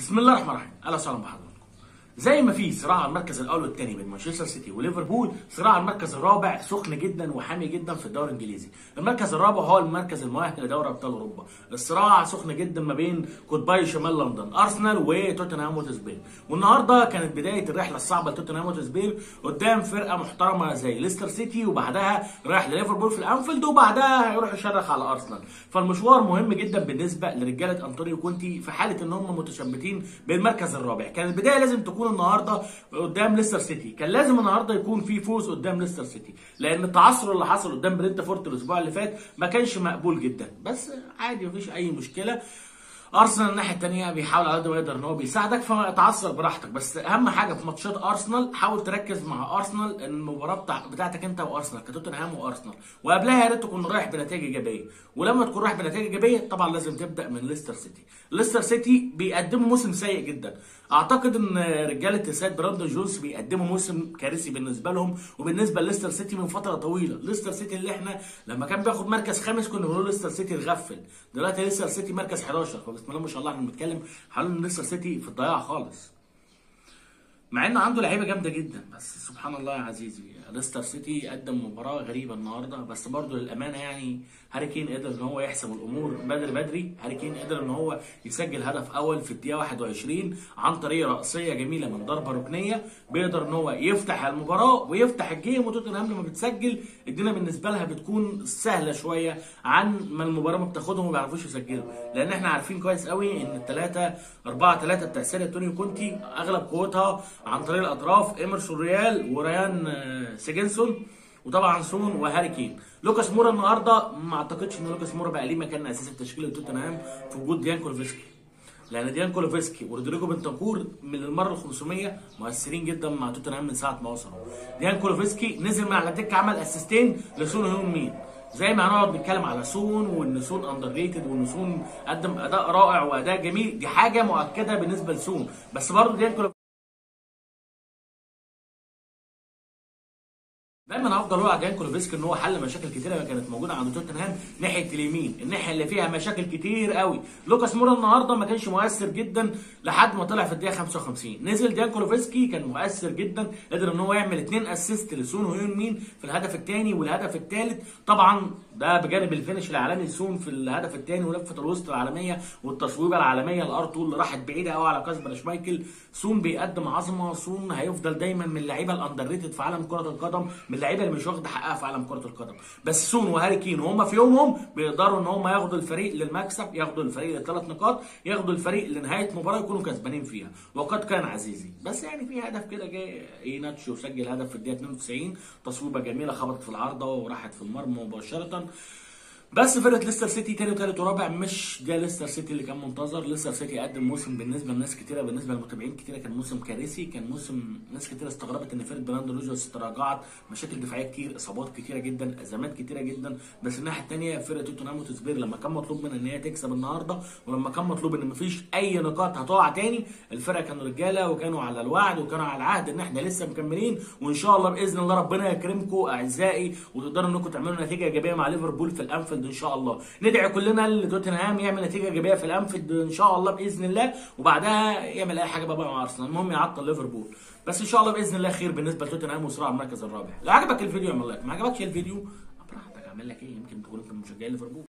بسم الله الرحمن الرحيم اهلا وسهلا بحضراتكم زي ما في صراع على المركز الاول والثاني بين مانشستر سيتي وليفربول صراع على المركز الرابع سخن جدا وحامي جدا في الدوري الانجليزي المركز الرابع هو المركز المؤهل لدوري ابطال اوروبا الصراع سخن جدا ما بين قطبي شمال لندن ارسنال وتوتنهام هوتسبير والنهارده كانت بدايه الرحله الصعبه لتوتنهام هوتسبير قدام فرقه محترمه زي ليستر سيتي وبعدها رايح لليفربول في الانفيلد وبعدها هيروح يشرخ على ارسنال فالمشوار مهم جدا بالنسبه لرجاله انطونيو كونتي في حاله ان هم متشبتين بالمركز الرابع كان البدايه لازم تكون النهارده قدام ليستر سيتي كان لازم النهارده يكون في فوز قدام ليستر سيتي لان التعثر اللي حصل قدام برينتفورد الاسبوع اللي فات ما كانش مقبول جدا بس عادي مفيش اي مشكله ارسنال الناحيه الثانيه بيحاول على قد ما يقدر ان هو بيساعدك فتعثر براحتك بس اهم حاجه في ماتشات ارسنال حاول تركز مع ارسنال ان المباراه بتاع بتاعتك انت وارسنال كتوتنهام وارسنال وقبلها يا ريت تكون رايح بنتائج ايجابيه ولما تكون رايح بنتائج ايجابيه طبعا لازم تبدا من ليستر سيتي ليستر سيتي بيقدموا موسم سيء جدا اعتقد ان رجاله سيد براندون جونز بيقدموا موسم كارثي بالنسبه لهم وبالنسبه لليستر سيتي من فتره طويله ليستر سيتي اللي احنا لما كان بياخد مركز خامس كنا بنقول ليستر سيتي اتغفل دلوقتي ليستر سيتي مركز 11 فبسم الله ما شاء الله احنا بنتكلم حوالين ليستر سيتي في الضياع خالص مع انه عنده لعيبه جامده جدا بس سبحان الله يا عزيزي ليستر سيتي قدم مباراه غريبه النهارده بس برضه للامانه يعني هاري كين قدر ان هو يحسم الامور بدري بدري هاري كين قدر ان هو يسجل هدف اول في الدقيقه 21 عن طريق رأسيه جميله من ضربه ركنيه بيقدر ان هو يفتح المباراه ويفتح الجيم وتوتنهام لما بتسجل الدنيا بالنسبه لها بتكون سهله شويه عن ما المباراه ما بتاخدهم وما بيعرفوش يسجلوا لان احنا عارفين كويس قوي ان الثلاثه 4 3 بتاع سيريا تونيو كونتي اغلب قوتها عن طريق الاطراف ايمرسون ريال وريان سيجنسون وطبعا سون وهاري كين لوكاس مورا النهارده ما اعتقدش ان لوكاس مورا بقى ليه مكان اساسي في تشكيله توتنهام في وجود ديان كولوفسكي لان ديان كولوفسكي ورودريجو بنتنكور من المره ال 500 مؤثرين جدا مع توتنهام من ساعه ما وصلوا ديان كولوفسكي نزل من على الدكه عمل اسيستين لسون هيون مين زي ما هنقعد نتكلم على سون وان سون اندر ريتد وان سون قدم اداء رائع واداء جميل دي حاجه مؤكده بالنسبه لسون بس برضه ديان كولوفسكي دايما هفضل اقول على ديان كولوفسكي ان هو حل مشاكل كتيره كانت موجوده عند توتنهام ناحيه اليمين الناحيه اللي فيها مشاكل كتير قوي لوكاس مورا النهارده ما كانش مؤثر جدا لحد ما طلع في الدقيقه 55 نزل ديان كولوفسكي كان مؤثر جدا قدر ان هو يعمل اثنين اسيست لسون وهيون مين في الهدف الثاني والهدف الثالث طبعا ده بجانب الفينش العالمي لسون في الهدف الثاني ولفه الوسط العالميه والتصويبه العالميه لارتو اللي راحت بعيده قوي على كاسبر شمايكل سون بيقدم عظمه سون هيفضل دايما من اللعيبه الاندر ريتد في عالم كره القدم من اللعيبه اللي مش واخده حقها في عالم كره القدم بس سون وهاري كين وهم في يومهم بيقدروا ان هم ياخدوا الفريق للمكسب ياخدوا الفريق لثلاث نقاط ياخدوا الفريق لنهايه مباراه يكونوا كسبانين فيها وقد كان عزيزي بس يعني في هدف كده جه ايناتشو سجل هدف في الدقيقه 92 تصويبه جميله خبطت في العارضه وراحت في المرمى مباشره بس فرقه ليستر سيتي تاني وتالت ورابع مش ده ليستر سيتي اللي كان منتظر ليستر سيتي قدم موسم بالنسبه لناس كتيره بالنسبه للمتابعين كتيره كان موسم كارثي كان موسم ناس كتيره استغربت ان فرقه براندو روجرز تراجعت مشاكل دفاعيه كتير اصابات كتيره جدا ازمات كتيره جدا بس الناحيه الثانيه فرقه توتنهام وتسبير لما كان مطلوب منها ان هي تكسب النهارده ولما كان مطلوب ان مفيش اي نقاط هتقع تاني الفرقه كانوا رجاله وكانوا على الوعد وكانوا على العهد ان احنا لسه مكملين وان شاء الله باذن الله ربنا يكرمكم اعزائي وتقدروا انكم تعملوا نتيجه ايجابيه مع ليفربول في الانفيلد ان شاء الله ندعي كلنا لتوتنهام يعمل نتيجه ايجابيه في الانفيلد ان شاء الله باذن الله وبعدها يعمل اي حاجه بقى مع ارسنال المهم يعطل ليفربول بس ان شاء الله باذن الله خير بالنسبه لتوتنهام وصراع المركز الرابع لو عجبك الفيديو اعمل لايك ما عجبكش الفيديو براحتك اعمل لك ايه يمكن تكون انت من مشجعي ليفربول